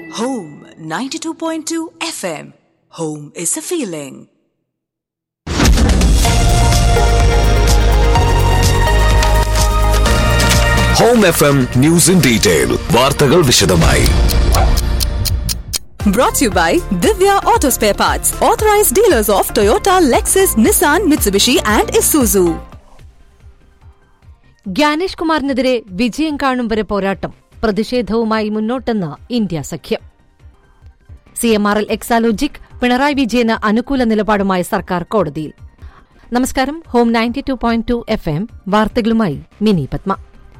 Home 92.2 FM. Home is a feeling. Home F M news in detail വാർത്തകൾ വിശദമായി Brought to you by Divya Auto Spare Parts, authorized dealers of Toyota, Lexus, Nissan, Mitsubishi, and Isuzu. Gyanesh കുമാറിനെതിരെ വിജയം കാണും വരെ പോരാട്ടം പ്രതിഷേധവുമായി മുന്നോട്ടെന്ന് India സഖ്യം C M R L Exalogic Pinarayi വിജയന് അനുകൂല നിലപാടുമായി സർക്കാർ കോടതിയിൽ നമസ്കാരം home ninety two point two F M വാർത്തകളുമായി Mini Padma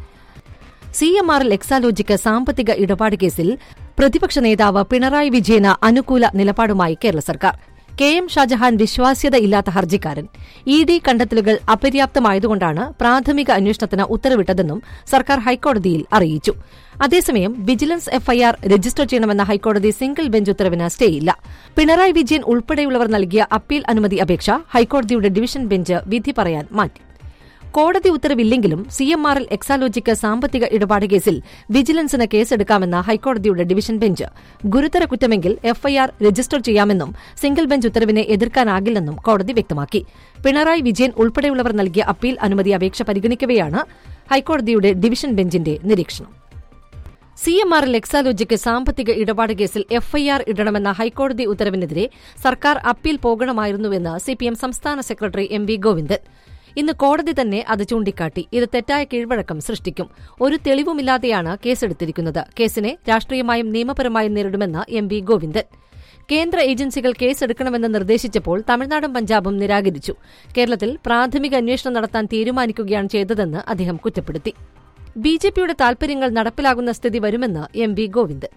C M R L Exalogic സാമ്പത്തിക ഇടപാട് കേസിൽ പ്രതിപക്ഷ നേതാവ് പിണറായി വിജയന് അനുകൂല നിലപാടുമായി കേരള സർക്കാർ കെ എം ഷാജഹാൻ വിശ്വാസ്യതയില്ലാത്ത ഹർജിക്കാരൻ ഇ ഡി കണ്ടെത്തലുകൾ അപര്യാപ്തമായതുകൊണ്ടാണ് പ്രാഥമിക അന്വേഷണത്തിന് ഉത്തരവിട്ടതെന്നും സർക്കാർ ഹൈക്കോടതിയിൽ അറിയിച്ചു അതേസമയം വിജിലൻസ് എഫ്ഐആർ രജിസ്റ്റർ ചെയ്യണമെന്ന ഹൈക്കോടതി സിംഗിൾ ബെഞ്ച് ഉത്തരവിന് സ്റ്റേയില്ല പിണറായി വിജയൻ ഉൾപ്പെടെയുള്ളവർ നൽകിയ അപ്പീൽ അനുമതി അപേക്ഷ ഹൈക്കോടതിയുടെ ഡിവിഷൻ ബെഞ്ച് വിധി പറയാൻ മാറ്റി കോടതി ഉത്തരവില്ലെങ്കിലും C M R L Exalogic സാമ്പത്തിക ഇടപാട് കേസിൽ വിജിലൻസിന് കേസെടുക്കാമെന്ന ഹൈക്കോടതിയുടെ ഡിവിഷൻ ബെഞ്ച് ഗുരുതര കുറ്റമെങ്കിൽ എഫ്ഐആർ രജിസ്റ്റർ ചെയ്യാമെന്നും സിംഗിൾ ബെഞ്ച് ഉത്തരവിനെ എതിർക്കാനാകില്ലെന്നും കോടതി വ്യക്തമാക്കി പിണറായി വിജയൻ ഉൾപ്പെടെയുള്ളവർ നൽകിയ അപ്പീൽ അനുമതി അപേക്ഷ പരിഗണിക്കവെയാണ് ഹൈക്കോടതിയുടെ ഡിവിഷൻ ബെഞ്ചിന്റെ നിരീക്ഷണം C M R L Exalogic സാമ്പത്തിക ഇടപാട് കേസിൽ എഫ്ഐആർ ഇടണമെന്ന ഹൈക്കോടതി ഉത്തരവിനെതിരെ സർക്കാർ അപ്പീൽ പോകണമായിരുന്നുവെന്ന് സിപിഎം സംസ്ഥാന സെക്രട്ടറി എം വി ഗോവിന്ദൻ ഇന്ന് കോടതി തന്നെ അത് ചൂണ്ടിക്കാട്ടി ഇത് തെറ്റായ കീഴ്വഴക്കം സൃഷ്ടിക്കും ഒരു തെളിവുമില്ലാതെയാണ് കേസെടുത്തിരിക്കുന്നത് കേസിനെ രാഷ്ട്രീയമായും നിയമപരമായും നേരിടുമെന്ന് എം വി ഗോവിന്ദൻ കേന്ദ്ര ഏജൻസികൾ കേസെടുക്കണമെന്ന് നിർദ്ദേശിച്ചപ്പോൾ തമിഴ്നാടും പഞ്ചാബും നിരാകരിച്ചു കേരളത്തിൽ പ്രാഥമിക അന്വേഷണം നടത്താൻ തീരുമാനിക്കുകയാണ് ചെയ്തതെന്ന് അദ്ദേഹം കുറ്റപ്പെടുത്തി ബി ജെ പിയുടെ താൽപര്യങ്ങൾ നടപ്പിലാകുന്ന സ്ഥിതി വരുമെന്ന് എം വി ഗോവിന്ദൻ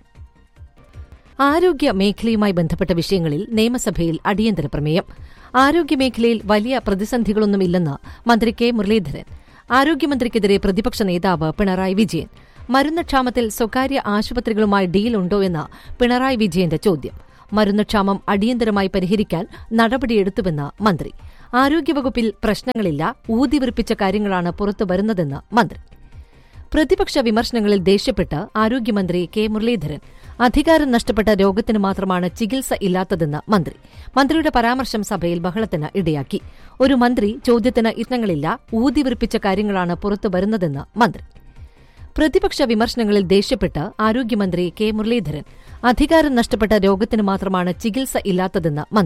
ആരോഗ്യ മേഖലയുമായി ബന്ധപ്പെട്ട വിഷയങ്ങളിൽ നിയമസഭയിൽ അടിയന്തര പ്രമേയം ആരോഗ്യമേഖലയിൽ വലിയ പ്രതിസന്ധികളൊന്നുമില്ലെന്ന് മന്ത്രി കെ മുരളീധരൻ ആരോഗ്യമന്ത്രിക്കെതിരെ പ്രതിപക്ഷ നേതാവ് പിണറായി വിജയൻ മരുന്നുക്ഷാമത്തിൽ സ്വകാര്യ ആശുപത്രികളുമായി ഡീലുണ്ടോ എന്ന പിണറായി വിജയന്റെ ചോദ്യം മരുന്നുക്ഷാമം അടിയന്തരമായി പരിഹരിക്കാൻ നടപടിയെടുത്തുവെന്ന് മന്ത്രി ആരോഗ്യവകുപ്പിൽ പ്രശ്നങ്ങളില്ല ഊതിവിറിപ്പിച്ച കാര്യങ്ങളാണ് പുറത്തുവരുന്നതെന്ന് മന്ത്രി പ്രതിപക്ഷ വിമർശനങ്ങളിൽ ദേഷ്യപ്പെട്ട് ആരോഗ്യമന്ത്രി കെ മുരളീധരൻ അധികാരം നഷ്ടപ്പെട്ട രോഗത്തിന് മാത്രമാണ് ചികിത്സ ഇല്ലാത്തതെന്ന് മന്ത്രി മന്ത്രിയുടെ പരാമർശം സഭയിൽ ബഹളത്തിന് ഇടയാക്കി ഒരു മന്ത്രി ചോദ്യത്തിന് ഇത്തങ്ങളില്ല ഊതിവിറിപ്പിച്ച കാര്യങ്ങളാണ് പുറത്തു വരുന്നതെന്ന് മന്ത്രി പ്രതിപക്ഷ വിമർശനങ്ങളിൽ ദേഷ്യപ്പെട്ട് ആരോഗ്യമന്ത്രി കെ മുരളീധരൻ അധികാരം നഷ്ടപ്പെട്ട രോഗത്തിന് മാത്രമാണ് ചികിത്സ ഇല്ലാത്തതെന്ന് മന്ത്രി